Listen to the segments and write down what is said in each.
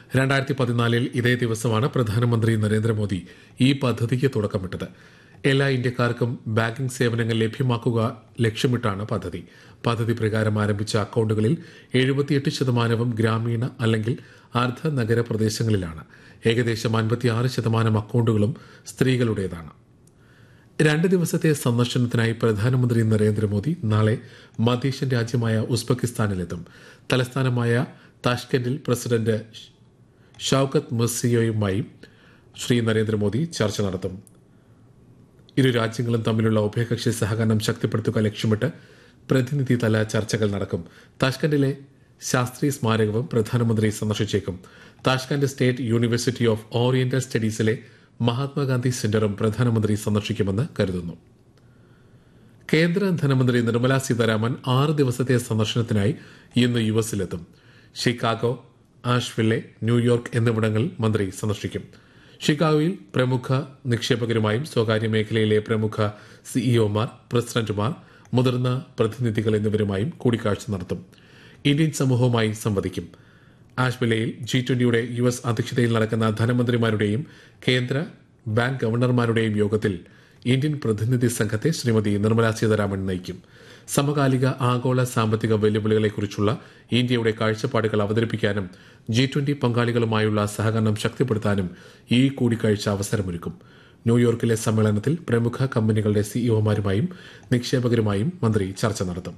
രണ്ടായിരത്തി പതിനാലിൽ ഇതേ ദിവസമാണ് പ്രധാനമന്ത്രി നരേന്ദ്രമോദി ഈ പദ്ധതിക്ക് തുടക്കമിട്ടത് എല്ലാ ഇന്ത്യക്കാർക്കും ബാങ്കിംഗ് സേവനങ്ങൾ ലഭ്യമാക്കുക ലക്ഷ്യമിട്ടാണ് പദ്ധതി പദ്ധതി പ്രകാരം ആരംഭിച്ച അക്കൌണ്ടുകളിൽ എഴുപത്തിയെട്ട് ശതമാനവും ഗ്രാമീണ അല്ലെങ്കിൽ അർദ്ധ നഗര പ്രദേശങ്ങളിലാണ് ഏകദേശം അൻപത്തിയാറ് ശതമാനം അക്കൌണ്ടുകളും സ്ത്രീകളുടേതാണ് രണ്ട് ദിവസത്തെ സന്ദർശനത്തിനായി പ്രധാനമന്ത്രി നരേന്ദ്രമോദി നാളെ മധ്യേഷ്യൻ രാജ്യമായ ഉസ്ബെക്കിസ്ഥാനിലെത്തും തലസ്ഥാനമായ താഷ്കന്റിൽ പ്രസിഡന്റ് ഷൌക്കത്ത് മിർസിയോയുമായി ശ്രീ നരേന്ദ്രമോദി ചർച്ച നടത്തും ഇരു രാജ്യങ്ങളും തമ്മിലുള്ള ഉഭയകക്ഷി സഹകരണം ശക്തിപ്പെടുത്തുക ലക്ഷ്യമിട്ട് പ്രതിനിധിതല ചർച്ചകൾ നടക്കും താഷ്കന്റിലെ ശാസ്ത്രീയ സ്മാരകവും പ്രധാനമന്ത്രി സന്ദർശിച്ചേക്കും Tashkent state university of oriental സ്റ്റഡീസിലെ മഹാത്മാഗാന്ധി സെന്ററും പ്രധാനമന്ത്രി സന്ദർശിക്കുമെന്ന് കരുതുന്നു കേന്ദ്ര ധനമന്ത്രി നിർമ്മലാ സീതാരാമൻ ആറ് ദിവസത്തെ സന്ദർശനത്തിനായി ഇന്ന് യു എസിലെത്തും ഷിക്കാഗോ ആഷ്വില്ലെ ന്യൂയോർക്ക് എന്നിവിടങ്ങളിൽ മന്ത്രി സന്ദർശിക്കും ഷിക്കാഗോയിൽ പ്രമുഖ നിക്ഷേപകരുമായും സ്വകാര്യ മേഖലയിലെ പ്രമുഖ സിഇഒമാർ പ്രസിഡന്റുമാർ മുതിർന്ന പ്രതിനിധികൾ എന്നിവരുമായും കൂടിക്കാഴ്ച നടത്തും ഇന്ത്യൻ സമൂഹവുമായി സംവദിക്കും ആഷ്വില്ലയിൽ ജി ട്വന്റിയുടെ യു എസ് അധ്യക്ഷതയിൽ നടക്കുന്ന ധനമന്ത്രിമാരുടെയും കേന്ദ്ര ബാങ്ക് ഗവർണർമാരുടെയും യോഗത്തിൽ ഇന്ത്യൻ പ്രതിനിധി സംഘത്തെ ശ്രീമതി നിർമ്മലാ സീതാരാമൻ നയിക്കും സമകാലിക ആഗോള സാമ്പത്തിക വെല്ലുവിളികളെക്കുറിച്ചുള്ള ഇന്ത്യയുടെ കാഴ്ചപ്പാടുകൾ അവതരിപ്പിക്കാനും ജി ട്വന്റി പങ്കാളികളുമായുള്ള സഹകരണം ശക്തിപ്പെടുത്താനും ഈ കൂടിക്കാഴ്ച അവസരമൊരുക്കും ന്യൂയോർക്കിലെ സമ്മേളനത്തിൽ പ്രമുഖ കമ്പനികളുടെ സിഇഒമാരുമായും നിക്ഷേപകരുമായും മന്ത്രി ചർച്ച നടത്തും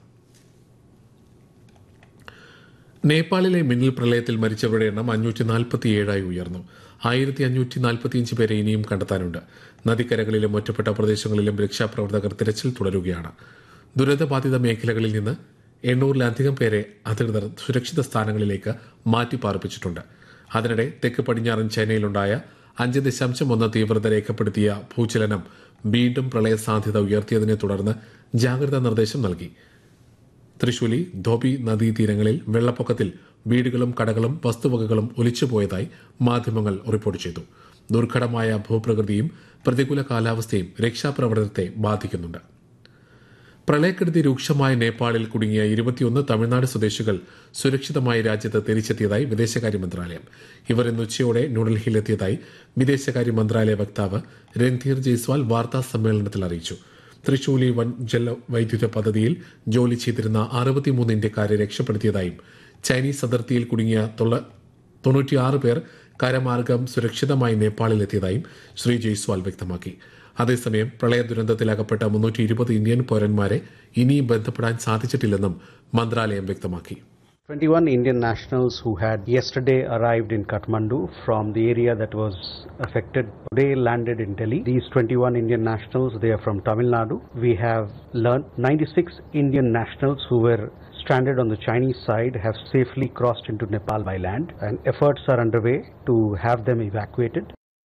നേപ്പാളിലെ മിന്നൽ പ്രളയത്തിൽ മരിച്ചവരുടെ എണ്ണം അഞ്ഞൂറ്റി നാൽപ്പത്തിയേഴായി ഉയർന്നു ആയിരത്തി അഞ്ഞൂറ്റി നാൽപ്പത്തിയഞ്ച് പേരെ ഇനിയും കണ്ടെത്താനുണ്ട് നദിക്കരകളിലും ഒറ്റപ്പെട്ട പ്രദേശങ്ങളിലും രക്ഷാപ്രവർത്തകർ തിരച്ചിൽ തുടരുകയാണ് ദുരിതബാധിത മേഖലകളിൽ നിന്ന് എണ്ണൂറിലധികം പേരെ അധികൃതർ സുരക്ഷിത സ്ഥാനങ്ങളിലേക്ക് മാറ്റിപ്പാർപ്പിച്ചിട്ടുണ്ട് അതിനിടെ തെക്ക് പടിഞ്ഞാറൻ ചൈനയിലുണ്ടായ അഞ്ച് ദശാംശം ഒന്ന് തീവ്രത രേഖപ്പെടുത്തിയ ഭൂചലനം വീണ്ടും പ്രളയ സാധ്യത ഉയർത്തിയതിനെ തുടർന്ന് ജാഗ്രതാ നിർദ്ദേശം നൽകി തൃശൂലി ധോബി നദീതീരങ്ങളിൽ വെള്ളപ്പൊക്കത്തിൽ വീടുകളും കടകളും വസ്തുവകകളും ഒലിച്ചുപോയതായി മാധ്യമങ്ങൾ റിപ്പോർട്ട് ചെയ്തു ദുർഘടമായ ഭൂപ്രകൃതിയും പ്രതികൂല കാലാവസ്ഥയും രക്ഷാപ്രവർത്തനത്തെ ബാധിക്കുന്നുണ്ട് പ്രളയക്കെടുതി രൂക്ഷമായ നേപ്പാളിൽ കുടുങ്ങിയ ഇരുപത്തിയൊന്ന് തമിഴ്നാട് സ്വദേശികൾ സുരക്ഷിതമായി രാജ്യത്ത് തിരിച്ചെത്തിയതായി വിദേശകാര്യ മന്ത്രാലയം ഇവർ ഇന്ന് ഉച്ചയോടെ ന്യൂഡൽഹിയിലെത്തിയതായി വിദേശകാര്യ മന്ത്രാലയ വക്താവ് രൺധീർ ജയ്സ്വാൾ വാർത്താ സമ്മേളനത്തിൽ അറിയിച്ചു തൃശൂലി വൻ ജല വൈദ്യുത പദ്ധതിയിൽ ജോലി ചെയ്തിരുന്ന അറുപത്തിമൂന്ന് ഇന്ത്യക്കാരെ രക്ഷപ്പെടുത്തിയതായും ചൈനീസ് അതിർത്തിയിൽ കുടുങ്ങിയ തൊണ്ണൂറ്റിയാറ് പേർ കരമാർഗം സുരക്ഷിതമായി നേപ്പാളിലെത്തിയതായും ശ്രീ ജയ്സ്വാൾ വ്യക്തമാക്കി അതേസമയം പ്രളയ ദുരന്തത്തിൽ അകപ്പെട്ട മുന്നൂറ്റി ഇരുപത് ഇന്ത്യൻ പൌരന്മാരെ ഇനിയും ബന്ധപ്പെടാൻ സാധിച്ചിട്ടില്ലെന്നും മന്ത്രാലയം വ്യക്തമാക്കി 21 Indian nationals who had yesterday arrived in Kathmandu from the area that was affected today landed in Delhi. These 21 Indian nationals, they are from Tamil Nadu. We have learned 96 Indian nationals who were stranded on the Chinese side have safely crossed into Nepal by land and efforts are underway to have them evacuated.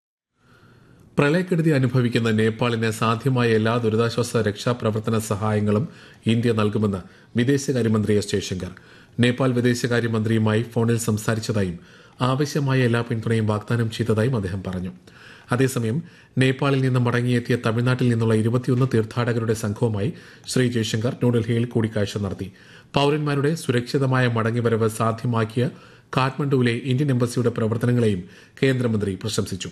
പ്രളയക്കെടുതി അനുഭവിക്കുന്ന നേപ്പാളിന് സാധ്യമായ എല്ലാ ദുരിതാശ്വാസ രക്ഷാപ്രവർത്തന സഹായങ്ങളും India നൽകുമെന്ന് വിദേശകാര്യമന്ത്രി S Jaishankar Nepal വിദേശകാര്യമന്ത്രിയുമായി ഫോണിൽ സംസാരിച്ചതായും ആവശ്യമായ എല്ലാ പിന്തുണയും വാഗ്ദാനം ചെയ്തതായും അദ്ദേഹം പറഞ്ഞു അതേസമയം നേപ്പാളിൽ നിന്ന് മടങ്ങിയെത്തിയ തമിഴ്നാട്ടിൽ നിന്നുള്ള ഇരുപത്തിയൊന്ന് തീർത്ഥാടകരുടെ സംഘവുമായി ശ്രീ ജയശങ്കർ ന്യൂഡൽഹിയിൽ കൂടിക്കാഴ്ച നടത്തി പൌരന്മാരുടെ സുരക്ഷിതമായ മടങ്ങിവരവ് സാധ്യമാക്കിയ കാഠ്മണ്ഡുവിലെ ഇന്ത്യൻ എംബസിയുടെ പ്രവർത്തനങ്ങളെയും കേന്ദ്രമന്ത്രി പ്രശംസിച്ചു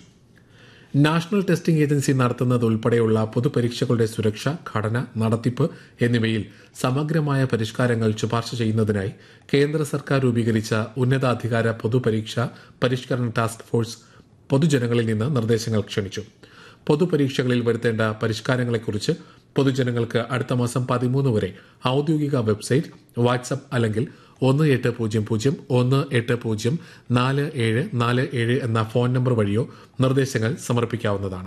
നാഷണൽ ടെസ്റ്റിംഗ് ഏജൻസി നടത്തുന്നത് ഉൾപ്പെടെയുള്ള പൊതുപരീക്ഷകളുടെ സുരക്ഷ ഘടന നടത്തിപ്പ് എന്നിവയിൽ സമഗ്രമായ പരിഷ്കാരങ്ങൾ ശുപാർശ ചെയ്യുന്നതിനായി കേന്ദ്ര സർക്കാർ രൂപീകരിച്ച ഉന്നതാധികാര പൊതുപരീക്ഷ പരിഷ്കരണ ടാസ്ക് ഫോഴ്സ് പൊതുജനങ്ങളിൽ നിന്ന് നിർദ്ദേശങ്ങൾ ക്ഷണിച്ചു പൊതുപരീക്ഷകളിൽ വരുത്തേണ്ട പരിഷ്കാരങ്ങളെക്കുറിച്ച് പൊതുജനങ്ങൾക്ക് അടുത്ത മാസം പതിമൂന്ന് വരെ ഔദ്യോഗിക വെബ്സൈറ്റ് വാട്സ്ആപ്പ് അല്ലെങ്കിൽ ഒന്ന് എട്ട് പൂജ്യം പൂജ്യം ഒന്ന് എട്ട് പൂജ്യം നാല് ഏഴ് നാല് ഏഴ് എന്ന ഫോൺ നമ്പർ വഴിയോ നിർദ്ദേശങ്ങൾ സമർപ്പിക്കാവുന്നതാണ്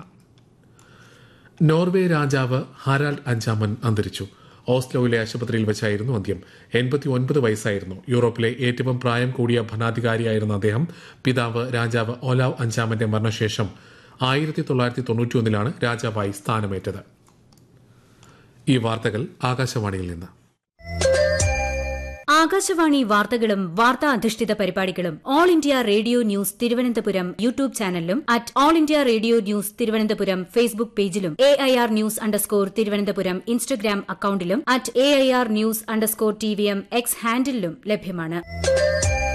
നോർവേ രാജാവ് ഹാരാൾഡ് അഞ്ചാമൻ അന്തരിച്ചു ഓസ്ലോയിലെ ആശുപത്രിയിൽ വെച്ചായിരുന്നു അന്ത്യം എൺപത്തി ഒൻപത് വയസ്സായിരുന്നു യൂറോപ്പിലെ ഏറ്റവും പ്രായം കൂടിയ ഭരണാധികാരിയായിരുന്ന അദ്ദേഹം പിതാവ് രാജാവ് ഓലാവ് അഞ്ചാമന്റെ മരണശേഷം ആയിരത്തി തൊള്ളായിരത്തി തൊണ്ണൂറ്റിയൊന്നിലാണ് രാജാവായി സ്ഥാനമേറ്റത് ഈ വാർത്തകൾ ആകാശവാണിയിൽ നിന്ന് ആകാശവാണി വാർത്തകളും വാർത്താ അധിഷ്ഠിത പരിപാടികളും all India radio news Thiruvananthapuram YouTube ചാനലിലും at all India radio news Thiruvananthapuram Facebook പേജിലും A I R news underscore Thiruvananthapuram Instagram അക്കൌണ്ടിലും at A I R news underscore T V M X ഹാൻഡിലും ലഭ്യമാണ്